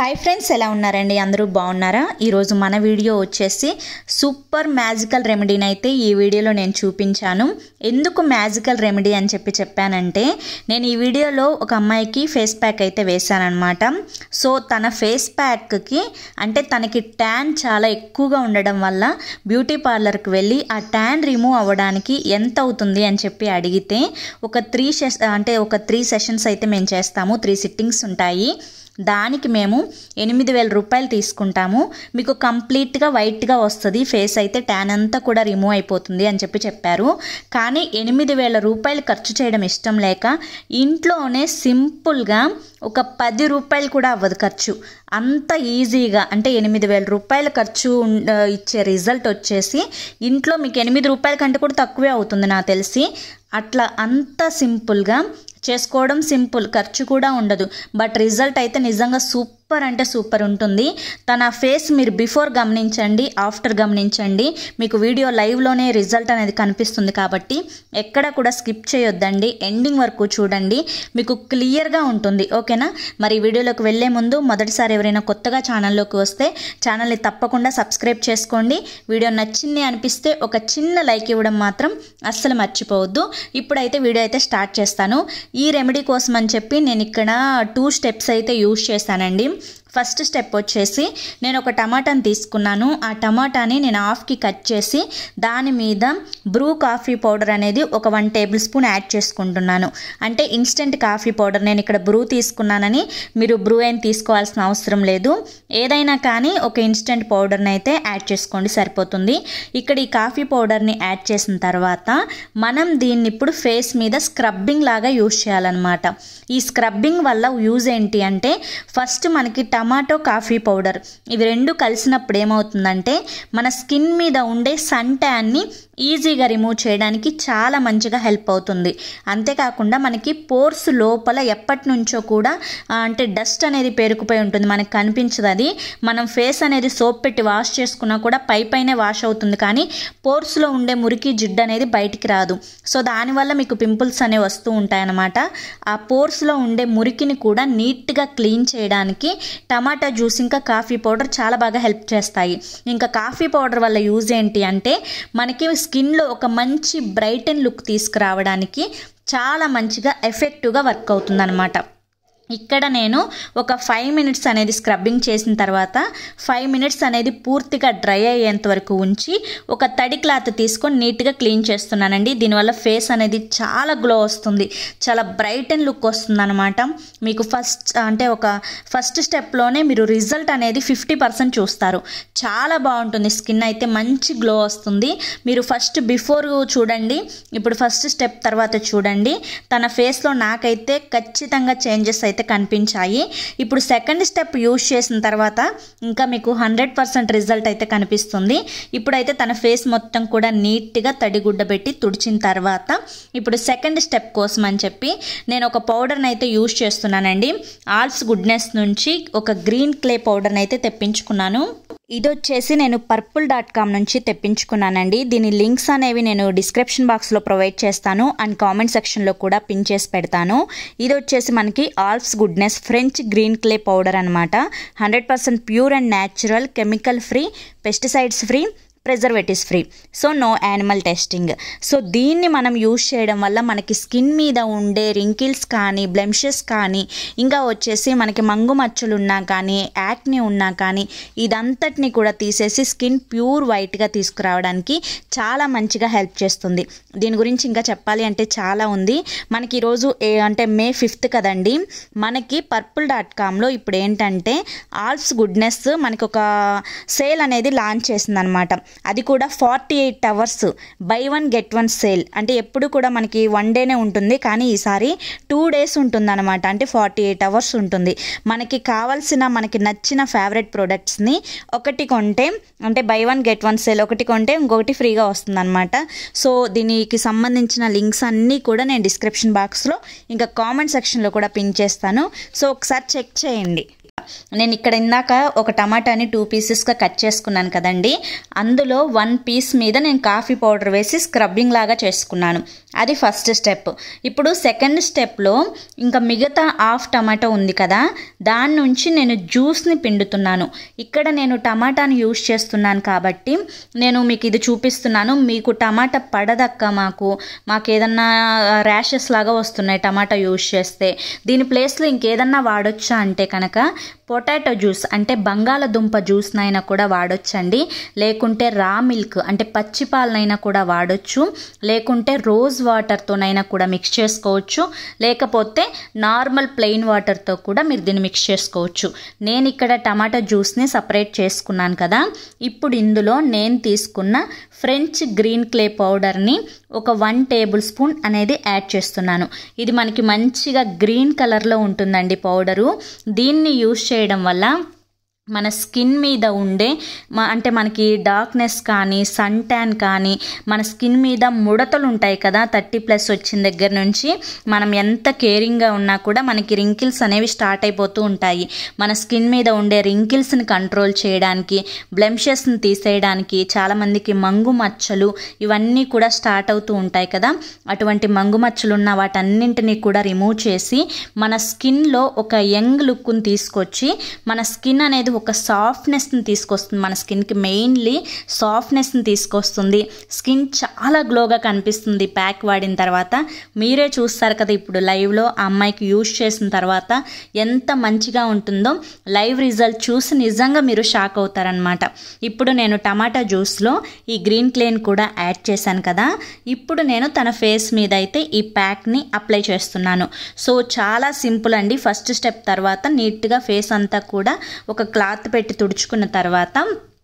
hi friends ఎలా ఉన్నారండి అందరూ బాగున్నారా ఈరోజు మన వీడియో వచ్చేసి సూపర్ మ్యాజికల్ రెమెడీని అయితే ఈ వీడియోలో నేను చూపించాను ఎందుకు మ్యాజికల్ రెమెడీ అని చెప్పి చెప్పానంటే నేను ఈ వీడియోలో ఒక అమ్మాయికి ఫేస్ ప్యాక్ అయితే వేశానమాట సో తన ఫేస్ ప్యాక్కి అంటే తనకి ట్యాన్ చాలా ఎక్కువగా ఉండడం వల్ల బ్యూటీ పార్లర్కి వెళ్ళి ఆ ట్యాన్ రిమూవ్ అవ్వడానికి ఎంత అవుతుంది అని చెప్పి అడిగితే ఒక త్రీ సెస్ అంటే ఒక త్రీ సెషన్స్ అయితే మేము చేస్తాము త్రీ సిట్టింగ్స్ ఉంటాయి దానికి మేము ఎనిమిది వేల రూపాయలు తీసుకుంటాము మీకు కంప్లీట్గా వైట్గా వస్తుంది ఫేస్ అయితే ట్యాన్ అంతా కూడా రిమూవ్ అయిపోతుంది అని చెప్పి చెప్పారు కానీ ఎనిమిది వేల రూపాయలు ఖర్చు చేయడం ఇష్టం లేక ఇంట్లోనే సింపుల్గా ఒక పది రూపాయలు కూడా అవ్వదు ఖర్చు అంత ఈజీగా అంటే ఎనిమిది వేల రూపాయల ఖర్చు ఉండ- ఇచ్చే రిజల్ట్ వచ్చేసి ఇంట్లో మీకు ఎనిమిది రూపాయల కంటే కూడా తక్కువే అవుతుంది నాకు తెలిసి అట్లా అంత సింపుల్గా చేసుకోవడం సింపుల్ ఖర్చు కూడా ఉండదు బట్ రిజల్ట్ అయితే నిజంగా సూపర్ అంటే సూపర్ ఉంటుంది తన ఫేస్ మీరు బిఫోర్ గమనించండి ఆఫ్టర్ గమనించండి మీకు వీడియో లైవ్లోనే రిజల్ట్ అనేది కనిపిస్తుంది కాబట్టి ఎక్కడ కూడా స్కిప్ చేయొద్దండి ఎండింగ్ వరకు చూడండి మీకు క్లియర్గా ఉంటుంది ఓకేనా మరి ఈ వీడియోలోకి వెళ్ళే ముందు మొదటిసారి ఎవరైనా కొత్తగా ఛానల్లోకి వస్తే ఛానల్ని తప్పకుండా సబ్స్క్రైబ్ చేసుకోండి వీడియో నచ్చింది అనిపిస్తే ఒక చిన్న లైక్ ఇవ్వడం మాత్రం అస్సలు మర్చిపోవద్దు ఇప్పుడైతే వీడియో అయితే స్టార్ట్ చేస్తాను ఈ రెమెడీ కోసం అని చెప్పి నేను ఇక్కడ టూ స్టెప్స్ అయితే యూజ్ చేశానండి ఫస్ట్ స్టెప్ వచ్చేసి నేను ఒక టమాటాని తీసుకున్నాను ఆ టమాటాని నేను హాఫ్కి కట్ చేసి దాని మీద బ్రూ కాఫీ పౌడర్ అనేది ఒక వన్ టేబుల్ స్పూన్ యాడ్ చేసుకుంటున్నాను అంటే ఇన్స్టెంట్ కాఫీ పౌడర్ నేను ఇక్కడ బ్రూ తీసుకున్నానని మీరు బ్రూ ఏం తీసుకోవాల్సిన అవసరం లేదు ఏదైనా కానీ ఒక ఇన్స్టెంట్ పౌడర్ని అయితే యాడ్ చేసుకోండి సరిపోతుంది ఇక్కడ ఈ కాఫీ పౌడర్ని యాడ్ చేసిన తర్వాత మనం దీన్ని ఇప్పుడు ఫేస్ మీద స్క్రబ్బింగ్ లాగా యూజ్ చేయాలన్నమాట ఈ స్క్రబ్బింగ్ వల్ల యూజ్ ఏంటి అంటే ఫస్ట్ మనకి టమాటో కాఫీ పౌడర్ ఇవి రెండు కలిసినప్పుడు ఏమవుతుందంటే మన స్కిన్ మీద ఉండే సన్ ట్యాన్ని ఈజీగా రిమూవ్ చేయడానికి చాలా మంచిగా హెల్ప్ అవుతుంది అంతేకాకుండా మనకి పోర్స్ లోపల ఎప్పటి నుంచో కూడా ఆ, అంటే డస్ట్ అనేది పేరుకుపోయి ఉంటుంది మనకి కనిపించదు అది మనం ఫేస్ అనేది సోప్ పెట్టి వాష్ చేసుకున్నా కూడా పై పైనే వాష్ అవుతుంది కానీ పోర్స్లో ఉండే మురికి జిడ్డు అనేది బయటికి రాదు సో దానివల్ల మీకు పింపుల్స్ అనేవి వస్తూ ఉంటాయన్నమాట ఆ పోర్స్లో ఉండే మురికిని కూడా నీట్గా క్లీన్ చేయడానికి టమాటా జ్యూస్ ఇంకా కాఫీ పౌడర్ చాలా బాగా హెల్ప్ చేస్తాయి ఇంకా కాఫీ పౌడర్ వల్ల యూజ్ ఏంటి అంటే మనకి స్కిన్లో ఒక మంచి బ్రైటన్ లుక్ తీసుకురావడానికి చాలా మంచిగా ఎఫెక్టివ్గా వర్క్ అవుతుందన్నమాట ఇక్కడ నేను ఒక ఫైవ్ మినిట్స్ అనేది స్క్రబ్బింగ్ చేసిన తర్వాత ఫైవ్ మినిట్స్ అనేది పూర్తిగా డ్రై అయ్యేంత వరకు ఉంచి ఒక తడి క్లాత్ తీసుకొని నీట్గా క్లీన్ చేస్తున్నానండి దీనివల్ల ఫేస్ అనేది చాలా గ్లో వస్తుంది చాలా బ్రైట్ అండ్ లుక్ వస్తుంది అనమాట మీకు ఫస్ట్ అంటే ఒక ఫస్ట్ స్టెప్లోనే మీరు రిజల్ట్ అనేది ఫిఫ్టీ పర్సెంట్ చూస్తారు చాలా బాగుంటుంది స్కిన్ అయితే మంచి గ్లో వస్తుంది మీరు ఫస్ట్ బిఫోర్ చూడండి ఇప్పుడు ఫస్ట్ స్టెప్ తర్వాత చూడండి తన ఫేస్లో నాకైతే ఖచ్చితంగా చేంజెస్ అయితే కనిపించాయి ఇప్పుడు సెకండ్ స్టెప్ యూజ్ చేసిన తర్వాత ఇంకా మీకు హండ్రెడ్ పర్సెంట్ రిజల్ట్ అయితే కనిపిస్తుంది ఇప్పుడైతే తన ఫేస్ మొత్తం కూడా నీట్గా తడిగుడ్డ పెట్టి తుడిచిన తర్వాత ఇప్పుడు సెకండ్ స్టెప్ కోసం అని చెప్పి నేను ఒక పౌడర్ని అయితే యూజ్ చేస్తున్నానండి ఆల్స్ గుడ్నెస్ నుంచి ఒక గ్రీన్ క్లే పౌడర్ని అయితే తెప్పించుకున్నాను ఇది వచ్చేసి నేను పర్పుల్ డాట్ కామ్ నుంచి తెప్పించుకున్నానండి దీని లింక్స్ అనేవి నేను డిస్క్రిప్షన్ బాక్స్లో ప్రొవైడ్ చేస్తాను అండ్ కామెంట్ సెక్షన్లో కూడా పిన్ చేసి పెడతాను ఇది వచ్చేసి మనకి Alps goodness French green clay powder అనమాట hundred percent pure and natural chemical free pesticides free preservatives free so no animal testing so దీన్ని మనం యూజ్ చేయడం వల్ల మనకి స్కిన్ మీద ఉండే రింకిల్స్ కానీ బ్లెమ్షెస్ కానీ ఇంకా వచ్చేసి మనకి మంగు మచ్చలు ఉన్నా కానీ యాక్ని ఉన్నా కానీ ఇదంతటిని కూడా తీసేసి స్కిన్ ప్యూర్ వైట్గా తీసుకురావడానికి చాలా మంచిగా హెల్ప్ చేస్తుంది దీని గురించి ఇంకా చెప్పాలి అంటే చాలా ఉంది మనకి ఈరోజు ఏ అంటే మే ఫిఫ్త్ కదండి మనకి పర్పుల్ డాట్ కామ్లో ఇప్పుడు ఏంటంటే ఆల్స్ గుడ్నెస్ మనకి ఒక సేల్ అనేది లాంచ్ చేసింది అనమాట అది కూడా forty eight hours buy one get one sale అంటే ఎప్పుడు కూడా మనకి వన్ డేనే ఉంటుంది కానీ ఈసారి టూ డేస్ ఉంటుంది అనమాట అంటే ఫార్టీ ఎయిట్ అవర్స్ ఉంటుంది మనకి కావాల్సిన మనకి నచ్చిన ఫేవరెట్ ప్రోడక్ట్స్ని ఒకటి కొంటే అంటే buy one get one sale ఒకటి కొంటే ఇంకొకటి ఫ్రీగా వస్తుంది అనమాట సో దీనికి సంబంధించిన లింక్స్ అన్నీ కూడా నేను డిస్క్రిప్షన్ బాక్స్లో ఇంకా కామెంట్ సెక్షన్లో కూడా పిన్ చేస్తాను సో ఒకసారి చెక్ చేయండి నేను ఇక్కడ ఇందాక ఒక టమాటాని టూ పీసెస్గా కట్ చేసుకున్నాను కదండి అందులో వన్ పీస్ మీద నేను కాఫీ పౌడర్ వేసి స్క్రబ్బింగ్ లాగా చేసుకున్నాను అది ఫస్ట్ స్టెప్ ఇప్పుడు సెకండ్ స్టెప్లో ఇంకా మిగతా హాఫ్ టమాటో ఉంది కదా దాని నుంచి నేను జ్యూస్ని పిండుతున్నాను ఇక్కడ నేను టమాటాని యూస్ చేస్తున్నాను కాబట్టి నేను మీకు ఇది చూపిస్తున్నాను మీకు టమాటా పడదక్క మాకు మాకు ఏదన్నా ర్యాషెస్ లాగా వస్తున్నాయి టమాటా యూస్ చేస్తే దీని ప్లేస్లో ఇంకేదన్నా వాడొచ్చా అంటే కనుక పొటాటో జ్యూస్ అంటే బంగాళదుంప జ్యూస్నైనా కూడా వాడొచ్చండి లేకుంటే రా మిల్క్ అంటే పచ్చి పాలనైనా కూడా వాడొచ్చు లేకుంటే రోజ్ వాటర్తోనైనా కూడా మిక్స్ చేసుకోవచ్చు లేకపోతే నార్మల్ ప్లెయిన్ వాటర్తో కూడా మీరు దీన్ని మిక్స్ చేసుకోవచ్చు నేను ఇక్కడ టమాటా జ్యూస్ని సపరేట్ చేసుకున్నాను కదా ఇప్పుడు ఇందులో నేను తీసుకున్న ఫ్రెంచ్ గ్రీన్ క్లే పౌడర్ని ఒక వన్ టేబుల్ స్పూన్ అనేది యాడ్ చేస్తున్నాను ఇది మనకి మంచిగా గ్రీన్ కలర్లో ఉంటుందండి పౌడరు దీన్ని యూస్ చేయడం వల్ల మన స్కిన్ మీద ఉండే మ అంటే మనకి డార్క్నెస్ కానీ సన్ ట్యాన్ కానీ మన స్కిన్ మీద ముడతలు ఉంటాయి కదా థర్టీ ప్లస్ వచ్చిన దగ్గర నుంచి మనం ఎంత కేరింగ్గా ఉన్నా కూడా మనకి రింకిల్స్ అనేవి స్టార్ట్ అయిపోతూ ఉంటాయి మన స్కిన్ మీద ఉండే రింకిల్స్ని కంట్రోల్ చేయడానికి బ్లెమ్షెస్ని తీసేయడానికి చాలామందికి మంగు మచ్చలు ఇవన్నీ కూడా స్టార్ట్ అవుతూ ఉంటాయి కదా అటువంటి మంగు మచ్చలు ఉన్న వాటన్నింటినీ కూడా రిమూవ్ చేసి మన స్కిన్లో ఒక యంగ్ లుక్ని తీసుకొచ్చి మన స్కిన్ అనేది ఒక సాఫ్ట్నెస్ని తీసుకొస్తుంది మన స్కిన్కి మెయిన్లీ సాఫ్ట్నెస్ని తీసుకొస్తుంది స్కిన్ చాలా గ్లోగా కనిపిస్తుంది ప్యాక్ వాడిన తర్వాత మీరే చూస్తారు కదా ఇప్పుడు లైవ్లో ఆ అమ్మాయికి యూజ్ చేసిన తర్వాత ఎంత మంచిగా ఉంటుందో లైవ్ రిజల్ట్ చూసి నిజంగా మీరు షాక్ అవుతారనమాట ఇప్పుడు నేను టమాటా జ్యూస్లో ఈ గ్రీన్ క్లేన్ కూడా యాడ్ చేశాను కదా ఇప్పుడు నేను తన ఫేస్ మీద అయితే ఈ ప్యాక్ని అప్లై చేస్తున్నాను సో చాలా సింపుల్ అండి ఫస్ట్ స్టెప్ తర్వాత నీట్గా ఫేస్ అంతా కూడా ఒక క్లాత్ పెట్టి తుడుచుకున్న తర్వాత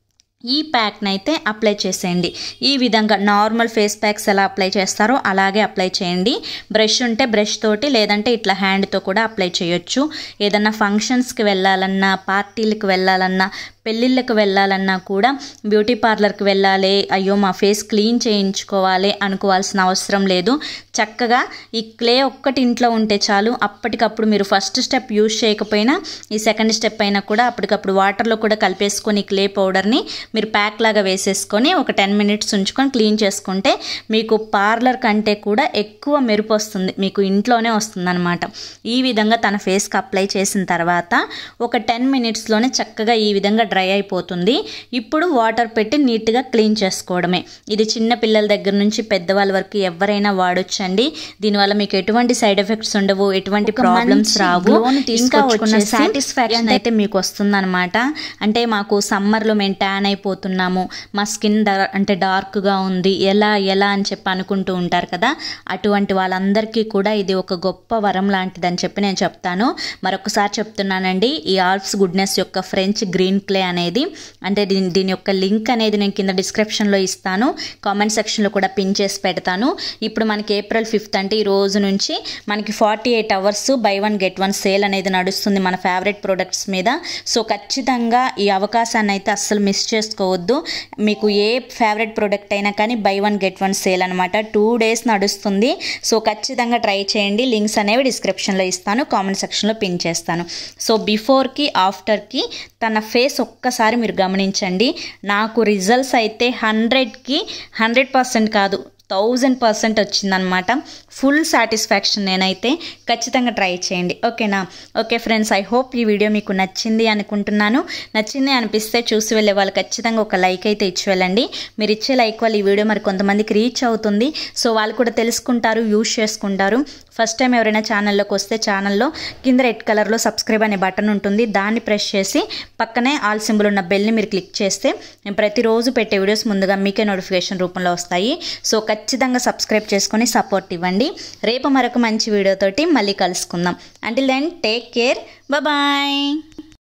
ఈ ప్యాక్ని అయితే అప్లై చేసేయండి ఈ విధంగా నార్మల్ ఫేస్ ప్యాక్స్ ఎలా అప్లై చేస్తారో అలాగే అప్లై చేయండి బ్రష్ ఉంటే బ్రష్ తోటి లేదంటే ఇట్లా హ్యాండ్తో కూడా అప్లై చేయొచ్చు ఏదన్నా ఫంక్షన్స్కి వెళ్ళాలన్నా పార్టీలకు వెళ్ళాలన్నా పెళ్ళిళ్ళకి వెళ్ళాలన్నా కూడా బ్యూటీ పార్లర్కి వెళ్ళాలి అయ్యో మా ఫేస్ క్లీన్ చేయించుకోవాలి అనుకోవాల్సిన అవసరం లేదు చక్కగా ఈ క్లే ఒక్కటి ఇంట్లో ఉంటే చాలు అప్పటికప్పుడు మీరు ఫస్ట్ స్టెప్ యూజ్ చేయకపోయినా ఈ సెకండ్ స్టెప్ అయినా కూడా అప్పటికప్పుడు వాటర్లో కూడా కలిపేసుకొని క్లే పౌడర్ని మీరు ప్యాక్ లాగా వేసేసుకొని ఒక టెన్ మినిట్స్ ఉంచుకొని క్లీన్ చేసుకుంటే మీకు పార్లర్ కంటే కూడా ఎక్కువ మెరుపు వస్తుంది మీకు ఇంట్లోనే వస్తుందన్నమాట ఈ విధంగా తన ఫేస్కి అప్లై చేసిన తర్వాత ఒక టెన్ మినిట్స్లోనే చక్కగా ఈ విధంగా డ్రై అయిపోతుంది ఇప్పుడు వాటర్ పెట్టి నీట్గా క్లీన్ చేసుకోవడమే ఇది చిన్న పిల్లల దగ్గర నుంచి పెద్దవాళ్ళ వరకు ఎవరైనా వాడొచ్చండి దీనివల్ల మీకు ఎటువంటి సైడ్ ఎఫెక్ట్స్ ఉండవు ఎటువంటి ప్రాబ్లమ్స్ రావు ఇంకా వచ్చే సాటిస్ఫాక్షన్ అయితే మీకు వస్తుందన్నమాట అంటే మాకు సమ్మర్లో మేము ట్యాన్ అయిపోతున్నాము మా స్కిన్ అంటే డార్క్గా ఉంది ఎలా ఎలా అని చెప్పి అనుకుంటూ ఉంటారు కదా అటువంటి వాళ్ళందరికీ కూడా ఇది ఒక గొప్ప వరం లాంటిదని చెప్పి నేను చెప్తాను మరొకసారి చెప్తున్నానండి ఈ ఆల్ప్స్ గుడ్నెస్ యొక్క ఫ్రెంచ్ గ్రీన్ క్లే అనేది అంటే దీని దీని యొక్క లింక్ అనేది నేను కింద డిస్క్రిప్షన్లో ఇస్తాను కామెంట్ సెక్షన్లో కూడా పిన్ చేసి పెడతాను ఇప్పుడు మనకి ఏప్రిల్ ఫిఫ్త్ అంటే ఈ రోజు నుంచి మనకి forty eight hours buy one get one sale అనేది నడుస్తుంది మన ఫేవరెట్ ప్రొడక్ట్స్ మీద సో ఖచ్చితంగా ఈ అవకాశాన్ని అయితే అస్సలు మిస్ చేసుకోవద్దు మీకు ఏ ఫేవరెట్ ప్రోడక్ట్ అయినా కానీ buy one get one sale అనమాట టూ డేస్ నడుస్తుంది సో ఖచ్చితంగా ట్రై చేయండి లింక్స్ అనేవి డిస్క్రిప్షన్లో ఇస్తాను కామెంట్ సెక్షన్లో పిన్ చేస్తాను సో బిఫోర్కి ఆఫ్టర్కి తన ఫేస్ ఒక్కసారి మీరు గమనించండి నాకు రిజల్ట్స్ అయితే హండ్రెడ్కి హండ్రెడ్ పర్సెంట్ కాదు థౌజండ్ పర్సెంట్ వచ్చిందనమాట ఫుల్ సాటిస్ఫాక్షన్ నేనైతే ఖచ్చితంగా ట్రై చేయండి ఓకేనా ఓకే ఫ్రెండ్స్ ఐ హోప్ ఈ వీడియో మీకు నచ్చింది అనుకుంటున్నాను నచ్చింది అనిపిస్తే చూసి వెళ్ళే వాళ్ళు ఖచ్చితంగా ఒక లైక్ అయితే ఇచ్చి వెళ్ళండి మీరు ఇచ్చే లైక్ వల్ల ఈ వీడియో మరి కొంతమందికి రీచ్ అవుతుంది సో వాళ్ళు కూడా తెలుసుకుంటారు యూజ్ చేసుకుంటారు ఫస్ట్ టైం ఎవరైనా ఛానల్లోకి వస్తే ఛానల్లో కింద రెడ్ కలర్లో సబ్స్క్రైబ్ అనే బటన్ ఉంటుంది దాన్ని ప్రెస్ చేసి పక్కనే ఆల్ సింబల్ ఉన్న బెల్ని మీరు క్లిక్ చేస్తే నేను ప్రతిరోజు పెట్టే వీడియోస్ ముందుగా మీకే నోటిఫికేషన్ రూపంలో వస్తాయి సో ఖచ్చితంగా సబ్స్క్రైబ్ చేసుకొని సపోర్ట్ ఇవ్వండి రేపు మరొక మంచి వీడియోతోటి మళ్ళీ కలుసుకుందాం until then take care bye